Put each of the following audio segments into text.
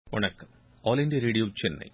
வணக்கம் all India radio Chennai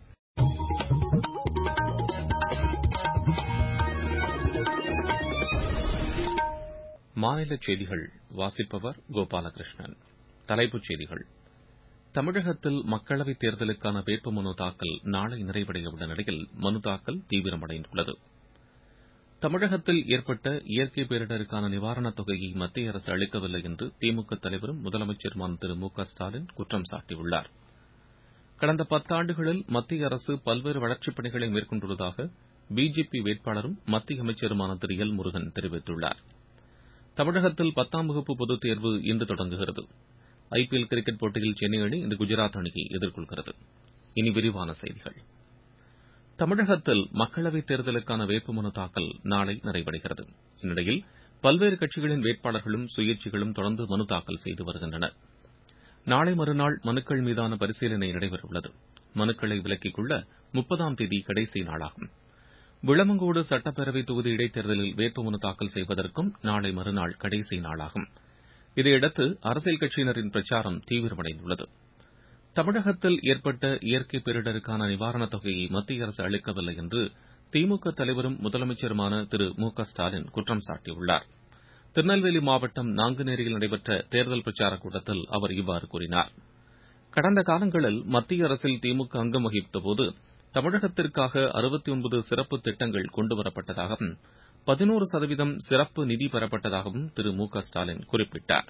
மாநிலச் செய்திகள் வாசிப்பவர் கோபாலகிருஷ்ணன் தலைப்புச் செய்திகள் தமிழகத்தில் மக்களவைத் தேர்தலுக்கான வேட்புமனு தாக்கல் நாளை நிறைவடைய உள்ள நிலையில் மனு தாக்கல் தீவிரமடைந்துள்ளது தமிழகத்தில் ஏற்பட்ட இயற்கை பேரிடருக்கான நிவாரணத் தொகையை மத்திய அரசு அளிக்கவில்லை என்று திமுக தலைவரும் முதலமைச்சருமான திரு மு க ஸ்டாலின் குற்றம் சாட்டியுள்ளார் கடந்த பத்தாண்டுகளில் மத்திய அரசு பல்வேறு வளர்ச்சிப் பணிகளை மேற்கொண்டுள்ளதாக பிஜேபி வேட்பாளரும் மத்திய அமைச்சருமான திரு எல் முருகன் தெரிவித்துள்ளார் தமிழகத்தில் பத்தாம் வகுப்பு பொதுத் தேர்வு இன்று தொடங்குகிறது ஐபிஎல் கிரிக்கெட் போட்டியில் சென்னை அணி இன்று குஜராத் அணியை எதிர்கொள்கிறது இனி விரிவான செய்திகள் தமிழகத்தில் மக்களவைத் தேர்தலுக்கான வேட்புமனு தாக்கல் நாளை நிறைவடைகிறது இந்நிலையில் பல்வேறு கட்சிகளின் வேட்பாளர்களும் சுயேட்சைகளும் தொடர்ந்து மனு தாக்கல் செய்து வருகின்றனர் நாளை மறுநாள் மனுக்கள் மீதான பரிசீலனை நடைபெறவுள்ளது மனுக்களை விலக்கிக் கொள்ள முப்பதாம் தேதி கடைசி நாளாகும் விளமங்கோடு சட்டப்பேரவைத் தொகுதி இடைத்தேர்தலில் வேட்புமனு தாக்கல் செய்வதற்கும் நாளை மறுநாள் கடைசி நாளாகும் இதையடுத்து அரசியல் கட்சியினரின் பிரச்சாரம் தீவிரமடைந்துள்ளது தமிழகத்தில் ஏற்பட்ட இயற்கை பேரிடருக்கான நிவாரணத் தொகையை மத்திய அரசு அளிக்கவில்லை என்று திமுக தலைவரும் முதலமைச்சருமான திரு மு க ஸ்டாலின் குற்றம் சாட்டியுள்ளார் திருநெல்வேலி மாவட்டம் நாங்குநேரியில் நடைபெற்ற தேர்தல் பிரச்சாரக் கூட்டத்தில் அவர் இவ்வாறு கூறினார் கடந்த காலங்களில் மத்திய அரசில் திமுக அங்கம் வகித்தபோது தமிழகத்திற்காக அறுபத்தி ஒன்பது சிறப்பு திட்டங்கள் கொண்டுவரப்பட்டதாகவும் பதினோரு சதவீதம் சிறப்பு நிதி பெறப்பட்டதாகவும் திரு மு க ஸ்டாலின் குறிப்பிட்டார்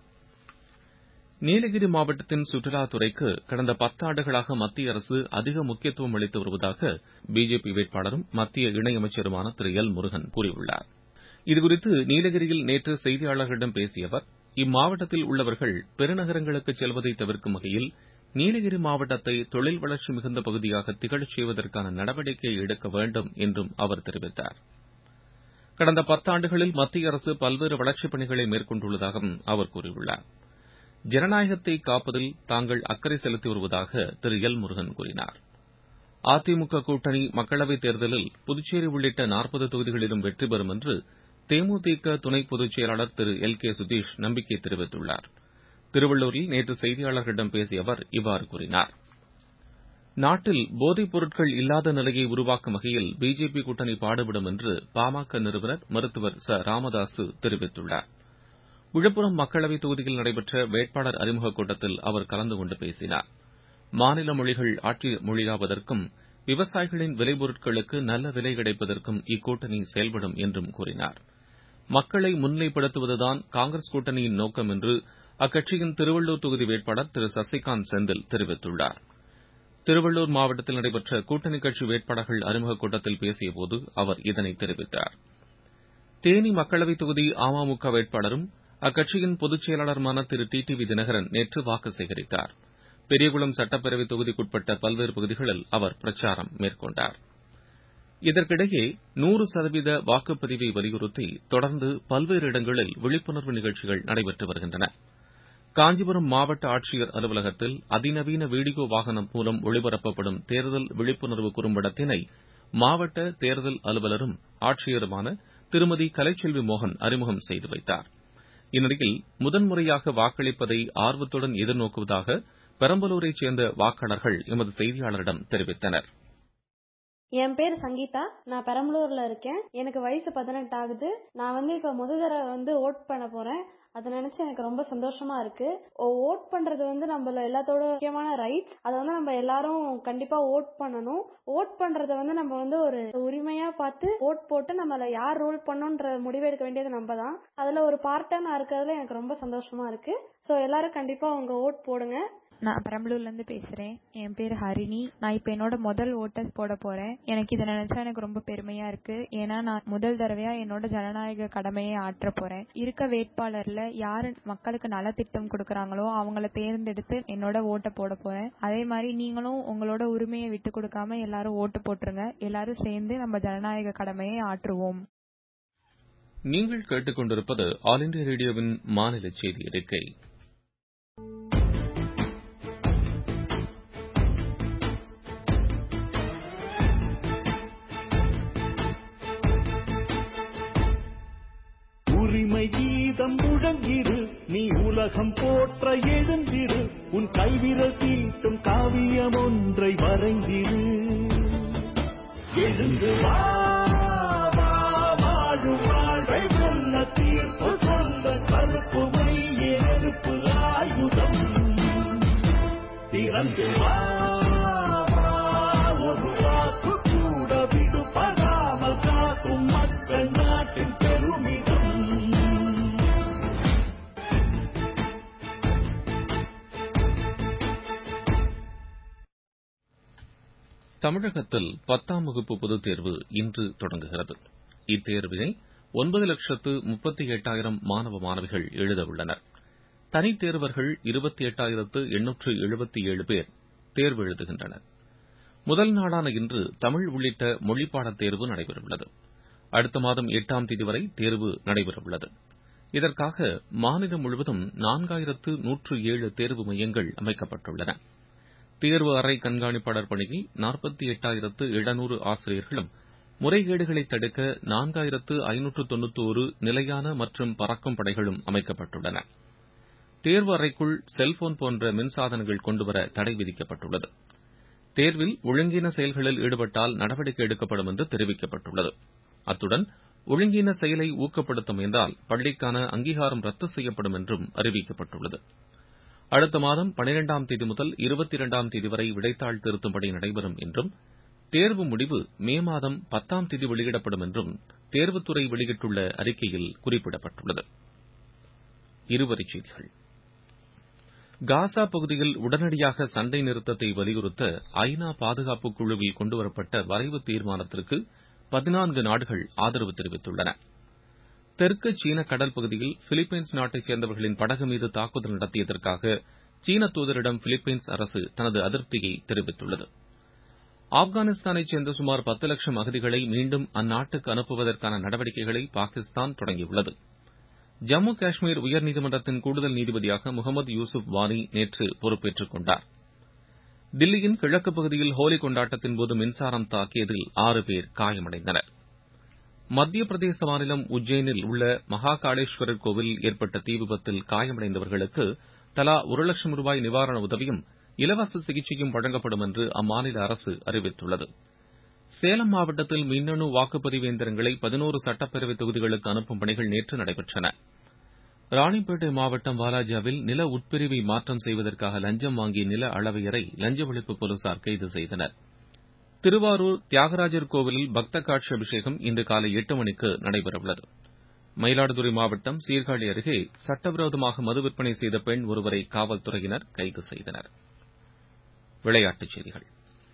நீலகிரி மாவட்டத்தின் சுற்றுலாத்துறைக்கு கடந்த பத்தாண்டுகளாக மத்திய அரசு அதிக முக்கியத்துவம் அளித்து வருவதாக பிஜேபி வேட்பாளரும் மத்திய இணையமைச்சருமான திரு எல் முருகன் கூறியுள்ளார் இதுகுறித்து நீலகிரியில் நேற்று செய்தியாளர்களிடம் பேசிய அவர் இம்மாவட்டத்தில் உள்ளவர்கள் பெருநகரங்களுக்கு செல்வதை தவிர்க்கும் வகையில் நீலகிரி மாவட்டத்தை தொழில் வளர்ச்சி மிகுந்த பகுதியாக திகழச் செய்வதற்கான நடவடிக்கை எடுக்க வேண்டும் என்றும் அவர் தெரிவித்தார் கடந்த பத்தாண்டுகளில் மத்திய அரசு பல்வேறு வளர்ச்சிப் பணிகளை மேற்கொண்டுள்ளதாகவும் அவர் கூறியுள்ளார் ஜனநாயகத்தை காப்பதில் தாங்கள் அக்கறை செலுத்தி வருவதாக திரு எல் முருகன் கூறினார் அதிமுக கூட்டணி மக்களவைத் தேர்தலில் புதுச்சேரி உள்ளிட்ட நாற்பது தொகுதிகளிலும் வெற்றி பெறும் என்று தேமுதிக துணை பொதுச் செயலாளர் திரு எல் கே சுதீஷ் நம்பிக்கை தெரிவித்துள்ளார் திருவள்ளூரில் நேற்று செய்தியாளர்களிடம் பேசிய அவர் இவ்வாறு கூறினார் நாட்டில் போதைப் பொருட்கள் இல்லாத நிலையை உருவாக்கும் வகையில் பிஜேபி கூட்டணி பாடுபடும் என்று பாமக நிறுவனர் மருத்துவர் ச ராமதாசு தெரிவித்துள்ளார் விழுப்புரம் மக்களவைத் தொகுதியில் நடைபெற்ற வேட்பாளர் அறிமுகக் கூட்டத்தில் அவர் கலந்து கொண்டு பேசினார் மாநில மொழிகள் ஆட்சி மொழியாவதற்கும் விவசாயிகளின் விளைபொருட்களுக்கு நல்ல விலை கிடைப்பதற்கும் இக்கூட்டணி செயல்படும் என்றும் கூறினார் மக்களை முன்னிலைப்படுத்துவதுதான் காங்கிரஸ் கூட்டணியின் நோக்கம் என்று அக்கட்சியின் திருவள்ளூர் தொகுதி வேட்பாளர் திரு சசிகாந்த் செந்தில் தெரிவித்துள்ளார் திருவள்ளூர் மாவட்டத்தில் நடைபெற்ற கூட்டணி கட்சி வேட்பாளர்கள் அறிமுகக் கூட்டத்தில் பேசியபோது அவர் இதனை தெரிவித்தார் தேனி மக்களவைத் தொகுதி அமமுக வேட்பாளரும் அக்கட்சியின் பொதுச் செயலாளருமான Thiru T T V Dhinakaran நேற்று வாக்கு சேகரித்தார் பெரியகுளம் சட்டப்பேரவைத் தொகுதிக்குட்பட்ட பல்வேறு பகுதிகளில் அவர் பிரச்சாரம் மேற்கொண்டார் இதற்கிடையே நூறு சதவீத வாக்குப்பதிவை வலியுறுத்தி தொடர்ந்து பல்வேறு இடங்களில் விழிப்புணர்வு நிகழ்ச்சிகள் நடைபெற்று வருகின்றன காஞ்சிபுரம் மாவட்ட ஆட்சியர் அலுவலகத்தில் அதிநவீன வீடியோ வாகனம் மூலம் ஒளிபரப்பப்படும் தேர்தல் விழிப்புணர்வு குறும்படத்தினை மாவட்ட தேர்தல் அலுவலரும் ஆட்சியருமான திருமதி கலைச்செல்வி மோகன் அறிமுகம் செய்து வைத்தார் இந்நிலையில் முதன்முறையாக வாக்களிப்பதை ஆர்வத்துடன் எதிர்நோக்குவதாக பெரம்பலூரைச் சேர்ந்த வாக்காளர்கள் எமது செய்தியாளரிடம் தெரிவித்தனர் என் பேர் சங்கீதா நான் பெரம்பலூர்ல இருக்கேன் எனக்கு வயசு பதினெட்டு ஆகுது நான் வந்து இப்ப முத தடவை வந்து ஓட் பண்ண போறேன் அதை நினைச்சு எனக்கு ரொம்ப சந்தோஷமா இருக்கு ஓட் பண்றது வந்து நம்மள எல்லாத்தோட முக்கியமான ரைட்ஸ் அதை வந்து நம்ம எல்லாரும் கண்டிப்பா ஓட் பண்ணணும் ஓட் பண்றத வந்து நம்ம வந்து ஒரு உரிமையா பார்த்து ஓட் போட்டு நம்மள யார் ரூல் பண்ணுன்ற முடிவு எடுக்க வேண்டியது நம்ம தான் அதுல ஒரு பார்ட்டா நான் இருக்கிறதுல எனக்கு ரொம்ப சந்தோஷமா இருக்கு சோ எல்லாரும் கண்டிப்பா உங்க ஓட் போடுங்க நான் பெரம்பலூர்ல இருந்து பேசுறேன் என் பேர் ஹரிணி நான் இப்ப என்னோட முதல் ஓட்டை போட போறேன் எனக்கு இதை நினைச்சா எனக்கு ரொம்ப பெருமையா இருக்கு ஏன்னா நான் முதல் தடவையா என்னோட ஜனநாயக கடமையை ஆற்ற போறேன் இருக்க வேட்பாளர்ல யாரு மக்களுக்கு நலத்திட்டம் கொடுக்கறாங்களோ அவங்கள தேர்ந்தெடுத்து என்னோட ஓட்டை போட போறேன் அதே மாதிரி நீங்களும் உங்களோட உரிமையை விட்டு கொடுக்காம எல்லாரும் ஓட்டு போட்டுருங்க எல்லாரும் சேர்ந்து நம்ம ஜனநாயக கடமையை ஆற்றுவோம் நீங்கள் கேட்டுக்கொண்டிருப்பது ஆல் இண்டியா ரேடியோவின் மாநில செய்தி அறிக்கை உரிமை கீதம் முழங்கிரு நீ உலகம் போற்ற எழுந்திரு உன் கைவிரல் தீட்டும் காவியம் ஒன்றை வரைந்திரு எழுந்து வா வா, வாழும் வாழ்வை சொல்ல தீர்ப்பு சொல்ல கருப்பு மைய நெருப்பு ஆயுதம் திறந்து வா வா, ஒரு வாக்கு கூட விடுபடாமல் காக்கும் மக்கள் நாட்டின் பெருமிதம் தமிழகத்தில் பத்தாம் வகுப்பு பொதுத் தேர்வு இன்று தொடங்குகிறது இத்தேர்வினை ஒன்பது லட்சத்து முப்பத்தி எட்டாயிரம் மாணவ மாணவிகள் எழுத உள்ளனர் தனித் தேர்வர்கள் இருபத்தி எட்டாயிரத்து எண்ணூற்று எழுபத்தி ஏழு பேர் தேர்வு எழுதுகின்றனர் முதல் நாளான இன்று தமிழ் உள்ளிட்ட மொழிப்பாடத் தேர்வு நடைபெறவுள்ளது அடுத்த மாதம் எட்டாம் தேதி வரை தேர்வு நடைபெறவுள்ளது இதற்காக மாநிலம் முழுவதும் நான்காயிரத்து நூற்று ஏழு தேர்வு மையங்கள் அமைக்கப்பட்டுள்ளன தேர்வு அறை கண்காணிப்பாளர் பணியில் நாற்பத்தி எட்டாயிரத்து எழுநூறு ஆசிரியர்களும் முறைகேடுகளை தடுக்க நான்காயிரத்து ஐநூற்று தொன்னூத்தோரு நிலையான மற்றும் பறக்கும் படைகளும் அமைக்கப்பட்டுள்ளன தேர்வு அறைக்குள் செல்போன் போன்ற மின்சாதனங்கள் கொண்டுவர தடை விதிக்கப்பட்டுள்ளது தேர்வில் ஒழுங்கீன செயல்களில் ஈடுபட்டால் நடவடிக்கை எடுக்கப்படும் என்று தெரிவிக்கப்பட்டுள்ளது அத்துடன் ஒழுங்கீன செயலை ஊக்கப்படுத்த முயன்றால் பள்ளிக்கான அங்கீகாரம் ரத்து செய்யப்படும் என்றும் அறிவிக்கப்பட்டுள்ளது அடுத்த மாதம் பனிரெண்டாம் தேதி முதல் இருபத்தி இரண்டாம் தேதி வரை விடைத்தாள் திருத்தும் பணி நடைபெறும் என்றும் தேர்வு முடிவு மே மாதம் பத்தாம் தேதி வெளியிடப்படும் என்றும் தேர்வுத்துறை வெளியிட்டுள்ள அறிக்கையில் குறிப்பிடப்பட்டுள்ளது இருவரிச் செய்திகள் காசா பகுதியில் உடனடியாக சண்டை நிறுத்தத்தை வலியுறுத்த ஐநா பாதுகாப்பு குழுவில் கொண்டுவரப்பட்ட வரைவு தீர்மானத்திற்கு பதினான்கு நாடுகள் ஆதரவு தெரிவித்துள்ளன தெற்கு சீன கடல் பகுதியில் பிலிப்பைன்ஸ் நாட்டைச் சேர்ந்தவர்களின் படகு மீது தாக்குதல் நடத்தியதற்காக சீன தூதரிடம் பிலிப்பைன்ஸ் அரசு தனது அதிருப்தியை தெரிவித்துள்ளது ஆப்கானிஸ்தானைச் சேர்ந்த சுமார் பத்து லட்சம் அகதிகளை மீண்டும் அந்நாட்டுக்கு அனுப்புவதற்கான நடவடிக்கைகளை பாகிஸ்தான் தொடங்கியுள்ளது ஜம்மு காஷ்மீர் உயர்நீதிமன்றத்தின் கூடுதல் நீதிபதியாக முகமது யூசுப் வானி நேற்று பொறுப்பேற்றுக் கொண்டார் தில்லியின் கிழக்கு பகுதியில் ஹோலி கொண்டாட்டத்தின்போது மின்சாரம் தாக்கியதில் ஆறு பேர் காயமடைந்தனர் மத்திய பிரதேச மாநிலம் உஜ்ஜைனில் உள்ள மகாகாளேஸ்வரர் கோவிலில் ஏற்பட்ட தீ விபத்தில் காயமடைந்தவர்களுக்கு தலா ஒரு லட்சம் ரூபாய் நிவாரண உதவியும் இலவச சிகிச்சையும் வழங்கப்படும் என்று அம்மாநில அரசு அறிவித்துள்ளது சேலம் மாவட்டத்தில் மின்னணு வாக்குப்பதிவு இயந்திரங்களை பதினோரு சட்டப்பேரவை தொகுதிகளுக்கு அனுப்பும் பணிகள் நேற்று நடைபெற்றன ராணிப்பேட்டை மாவட்டம் வாலாஜாவில் நில உட்பிரிவை மாற்றம் செய்வதற்காக லஞ்சம் வாங்கிய நில அளவையரை லஞ்ச ஒழிப்பு போலீசார் கைது செய்தனர் திருவாரூர் தியாகராஜர் கோவிலில் பக்த காட்சி அபிஷேகம் இன்று காலை எட்டு மணிக்கு நடைபெறவுள்ளது மயிலாடுதுறை மாவட்டம் சீர்காழி அருகே சட்டவிரோதமாக மது விற்பனை செய்த பெண் ஒருவரை காவல்துறையினர் கைது செய்தனர் விளையாட்டுச் செய்திகள்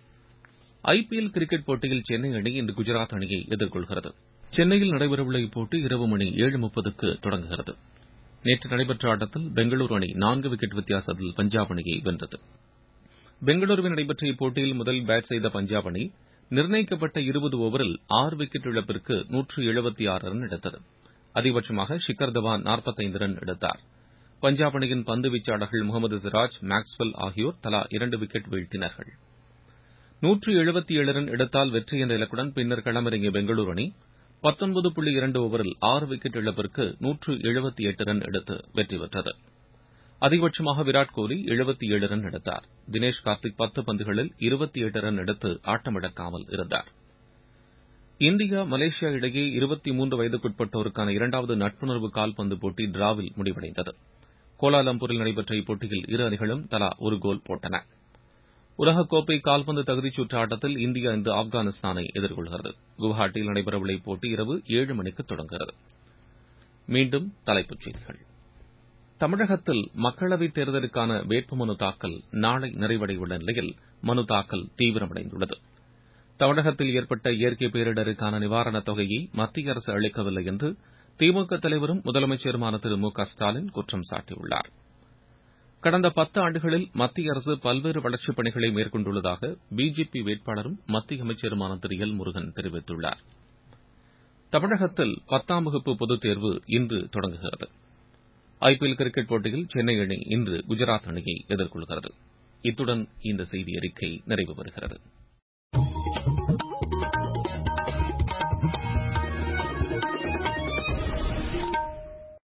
ஐபிஎல் கிரிக்கெட் போட்டியில் சென்னை அணி இன்று குஜராத் அணியை எதிர்கொள்கிறது சென்னையில் நடைபெறவுள்ள இப்போட்டி இரவு மணி ஏழு முப்பதுக்கு தொடங்குகிறது நேற்று நடைபெற்ற ஆட்டத்தில் பெங்களூரு அணி நான்கு விக்கெட் வித்தியாசத்தில் பஞ்சாப் அணியை வென்றது பெங்களூருவில் நடைபெற்ற இப்போட்டியில் முதலில் பேட் செய்த பஞ்சாப் அணி நிர்ணயிக்கப்பட்ட இருபது ஓவரில் ஆறு விக்கெட் இழப்பிற்கு நூற்று எழுபத்தி ஆறு ரன் எடுத்தது அதிகபட்சமாக ஷிக்கர் தவான் நாற்பத்தைந்து ரன் எடுத்தார் பஞ்சாப் அணியின் பந்து வீச்சாளர்கள் முகமது சிராஜ் மேக்ஸ்வெல் ஆகியோர் தலா இரண்டு விக்கெட் வீழ்த்தினார்கள் நூற்று எழுபத்தி ஏழு ரன் எடுத்தால் வெற்றி என்ற இலக்குடன் பின்னர் களமிறங்கிய பெங்களூரு அணி பத்தொன்பது புள்ளி இரண்டு ஓவரில் ஆறு விக்கெட் இழப்பிற்கு நூற்று எழுபத்தி எட்டு ரன் எடுத்து வெற்றி பெற்றது அதிகபட்சமாக விராட் கோலி எழுபத்தி ஏழு ரன் எடுத்தார் தினேஷ் கார்த்திக் பத்து பந்துகளில் இருபத்தி எட்டு ரன் எடுத்து ஆட்டமிழக்காமல் இருந்தார் இந்தியா மலேசியா இடையே இருபத்தி மூன்று வயதுக்குட்பட்டோருக்கான இரண்டாவது நட்புணர்வு கால்பந்து போட்டி டிராவில் முடிவடைந்தது கோலாலம்பூரில் நடைபெற்ற இப்போட்டியில் இரு அணிகளும் தலா ஒரு கோல் போட்டன உலகக்கோப்பை கால்பந்து தகுதிச் சுற்று ஆட்டத்தில் இந்தியா இன்று ஆப்கானிஸ்தானை எதிர்கொள்கிறது குவஹாட்டியில் நடைபெறவுள்ள இப்போட்டி இரவு ஏழு மணிக்கு தொடங்குகிறது மீண்டும் தலைப்புச் செய்திகள் தமிழகத்தில் மக்களவைத் தேர்தலுக்கான வேட்புமனு தாக்கல் நாளை நிறைவடையுள்ள நிலையில் மனு தாக்கல் தீவிரமடைந்துள்ளது தமிழகத்தில் ஏற்பட்ட இயற்கை பேரிடருக்கான நிவாரணத் தொகையை மத்திய அரசு அளிக்கவில்லை என்று திமுக தலைவரும் முதலமைச்சருமான திரு மு க ஸ்டாலின் குற்றம் சாட்டியுள்ளார் கடந்த பத்து ஆண்டுகளில் மத்திய அரசு பல்வேறு வளர்ச்சிப் பணிகளை மேற்கொண்டுள்ளதாக பிஜேபி வேட்பாளரும் மத்திய அமைச்சருமான திரு எல் முருகன் தெரிவித்துள்ளார் தமிழகத்தில் பத்தாம் வகுப்பு பொதுத் தேர்வு இன்று தொடங்குகிறது ஐபிஎல் கிரிக்கெட் போட்டியில் சென்னை அணி இன்று குஜராத் அணியை எதிர்கொள்கிறது இத்துடன் இந்த செய்தி அறிக்கை நிறைவு பெறுகிறது